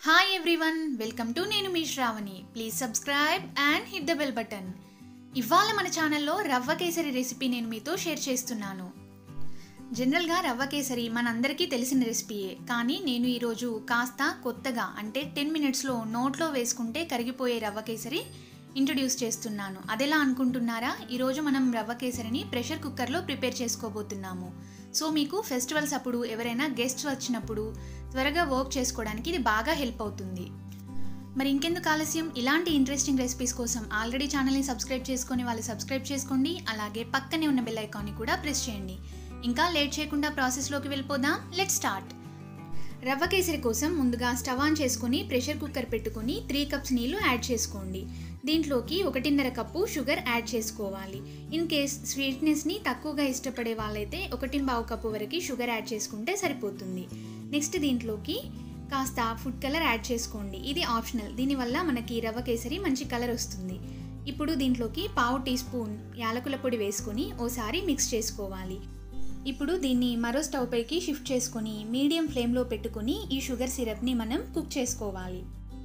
hi everyone welcome to నేను మీ Sravani please subscribe and hit the bell button ఇవాళ మన ఛానల్లో రవ్వ కేసరి రెసిపీ నేను మీతో షేర్ చేస్తున్నాను జనరల్గా రవ్వ కేసరి మనందరికీ తెలిసిన రెసిపీయే కానీ నేను ఈరోజు కాస్త కొత్తగా అంటే టెన్ మినిట్స్లో నోట్లో వేసుకుంటే కరిగిపోయే రవ్వ కేసరి ఇంట్రడ్యూస్ చేస్తున్నాను అదెలా అనుకుంటున్నారా ఈరోజు మనం రవ్వ కేసరిని ప్రెషర్ కుక్కర్లో ప్రిపేర్ చేసుకోబోతున్నాము సో మీకు ఫెస్టివల్స్ అప్పుడు ఎవరైనా గెస్ట్స్ వచ్చినప్పుడు త్వరగా వర్క్ చేసుకోవడానికి ఇది బాగా హెల్ప్ అవుతుంది మరి ఇంకెందుకు ఆలస్యం ఇలాంటి ఇంట్రెస్టింగ్ రెసిపీస్ కోసం ఆల్రెడీ ఛానల్ని సబ్స్క్రైబ్ చేసుకొని వాళ్ళు సబ్స్క్రైబ్ చేసుకోండి అలాగే పక్కనే ఉన్న బెల్ ఐకాన్ని కూడా ప్రెస్ చేయండి ఇంకా లేట్ చేయకుండా ప్రాసెస్లోకి వెళ్ళిపోదాం లెట్ స్టార్ట్ రవ్వ కేసరి కోసం ముందుగా స్టవ్ ఆన్ చేసుకొని ప్రెషర్ కుక్కర్ పెట్టుకొని త్రీ కప్స్ నీళ్లు యాడ్ చేసుకోండి దీంట్లోకి ఒకటిన్నర కప్పు షుగర్ యాడ్ చేసుకోవాలి ఇన్ కేస్ స్వీట్నెస్ని తక్కువగా ఇష్టపడే వాళ్ళైతే ఒకటి పావు కప్పు వరకు షుగర్ యాడ్ చేసుకుంటే సరిపోతుంది నెక్స్ట్ దీంట్లోకి కాస్త ఫుడ్ కలర్ యాడ్ చేసుకోండి ఇది ఆప్షనల్ దీనివల్ల మనకి రవ్వ కేసరి మంచి కలర్ వస్తుంది ఇప్పుడు దీంట్లోకి పావు టీ స్పూన్ యాలకుల పొడి వేసుకొని ఓసారి మిక్స్ చేసుకోవాలి ఇప్పుడు దీన్ని మరో స్టవ్ పైకి షిఫ్ట్ చేసుకొని మీడియం ఫ్లేమ్లో పెట్టుకొని ఈ షుగర్ సిరప్ని మనం కుక్ చేసుకోవాలి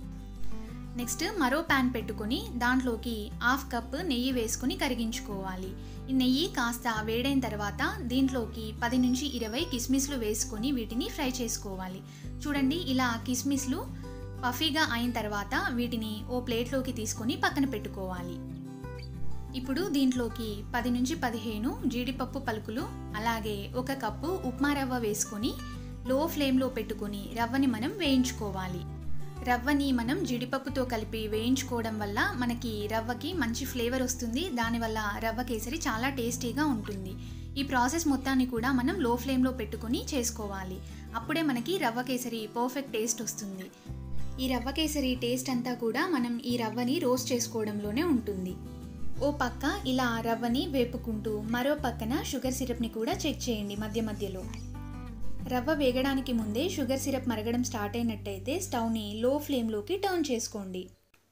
నెక్స్ట్ మరో ప్యాన్ పెట్టుకొని దాంట్లోకి హాఫ్ కప్ నెయ్యి వేసుకొని కరిగించుకోవాలి ఈ నెయ్యి కాస్త వేడైన తర్వాత దీంట్లోకి పది నుంచి ఇరవై కిస్మిస్లు వేసుకొని వీటిని ఫ్రై చేసుకోవాలి చూడండి ఇలా కిస్మిస్లు పఫీగా అయిన తర్వాత వీటిని ఓ ప్లేట్లోకి తీసుకొని పక్కన పెట్టుకోవాలి ఇప్పుడు దీంట్లోకి పది నుంచి పదిహేను జీడిపప్పు పలుకులు అలాగే ఒక కప్పు ఉప్మా రవ్వ వేసుకొని లో ఫ్లేమ్లో పెట్టుకొని రవ్వని మనం వేయించుకోవాలి రవ్వని మనం జీడిపప్పుతో కలిపి వేయించుకోవడం వల్ల మనకి రవ్వకి మంచి ఫ్లేవర్ వస్తుంది దానివల్ల రవ్వ కేసరి చాలా టేస్టీగా ఉంటుంది ఈ ప్రాసెస్ మొత్తాన్ని కూడా మనం లో ఫ్లేమ్లో పెట్టుకొని చేసుకోవాలి అప్పుడే మనకి రవ్వ కేసరి పర్ఫెక్ట్ టేస్ట్ వస్తుంది ఈ రవ్వ కేసరి టేస్ట్ అంతా కూడా మనం ఈ రవ్వని రోస్ట్ చేసుకోవడంలోనే ఉంటుంది ఓ పక్క ఇలా రవ్వని వేపుకుంటూ మరో పక్కన షుగర్ సిరప్ని కూడా చెక్ చేయండి మధ్య మధ్యలో రవ్వ వేగడానికి ముందే షుగర్ సిరప్ మరగడం స్టార్ట్ అయినట్టయితే స్టవ్ని లో ఫ్లేమ్లోకి టర్న్ చేసుకోండి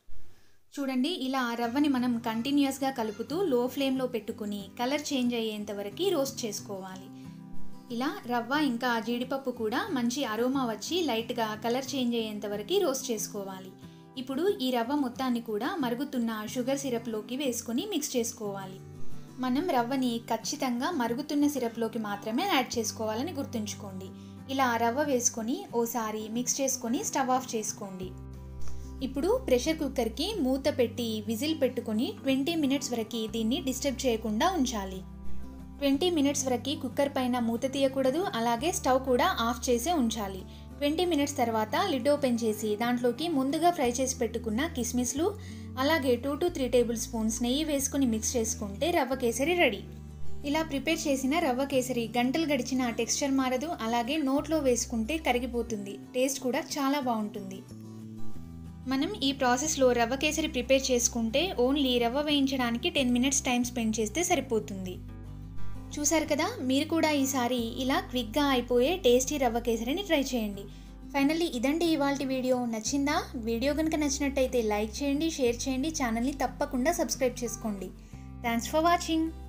చూడండి ఇలా రవ్వని మనం కంటిన్యూస్గా కలుపుతూ లో ఫ్లేమ్లో పెట్టుకుని కలర్ చేంజ్ అయ్యేంత వరకు రోస్ట్ చేసుకోవాలి ఇలా రవ్వ ఇంకా జీడిపప్పు కూడా మంచి అరోమా వచ్చి లైట్గా కలర్ చేంజ్ అయ్యేంత వరకు రోస్ట్ చేసుకోవాలి ఇప్పుడు ఈ రవ్వ మొత్తాన్ని కూడా మరుగుతున్న షుగర్ సిరప్లోకి వేసుకొని మిక్స్ చేసుకోవాలి మనం రవ్వని ఖచ్చితంగా మరుగుతున్న సిరప్లోకి మాత్రమే యాడ్ చేసుకోవాలని గుర్తుంచుకోండి ఇలా రవ్వ వేసుకొని ఓసారి మిక్స్ చేసుకొని స్టవ్ ఆఫ్ చేసుకోండి ఇప్పుడు ప్రెషర్ కుక్కర్కి మూత పెట్టి విజిల్ పెట్టుకొని ట్వంటీ మినిట్స్ వరకు దీన్ని డిస్టర్బ్ చేయకుండా ఉంచాలి ట్వంటీ మినిట్స్ వరకు కుక్కర్ పైన మూత తీయకూడదు అలాగే స్టవ్ కూడా ఆఫ్ చేసే ఉంచాలి ట్వంటీ మినిట్స్ తర్వాత లిడ్ ఓపెన్ చేసి దాంట్లోకి ముందుగా ఫ్రై చేసి పెట్టుకున్న కిస్మిస్లు అలాగే two to three tablespoons నెయ్యి వేసుకుని మిక్స్ చేసుకుంటే రవ్వ కేసరి రెడీ ఇలా ప్రిపేర్ చేసిన రవ్వ కేసరి గంటలు గడిచిన టెక్స్చర్ మారదు అలాగే నోట్లో వేసుకుంటే కరిగిపోతుంది టేస్ట్ కూడా చాలా బాగుంటుంది మనం ఈ ప్రాసెస్లో రవ్వ కేసరి ప్రిపేర్ చేసుకుంటే ఓన్లీ రవ్వ వేయించడానికి టెన్ మినిట్స్ టైం స్పెండ్ చేస్తే సరిపోతుంది చూసారు కదా మీరు కూడా ఈసారి ఇలా క్విక్గా అయిపోయే టేస్టీ రవ్వ కేసరిని ట్రై చేయండి ఫైనల్లీ ఇదండి ఇవాళ వీడియో నచ్చిందా వీడియో కనుక నచ్చినట్టయితే లైక్ చేయండి షేర్ చేయండి ఛానల్ని తప్పకుండా సబ్స్క్రైబ్ చేసుకోండి థ్యాంక్స్ ఫర్ వాచింగ్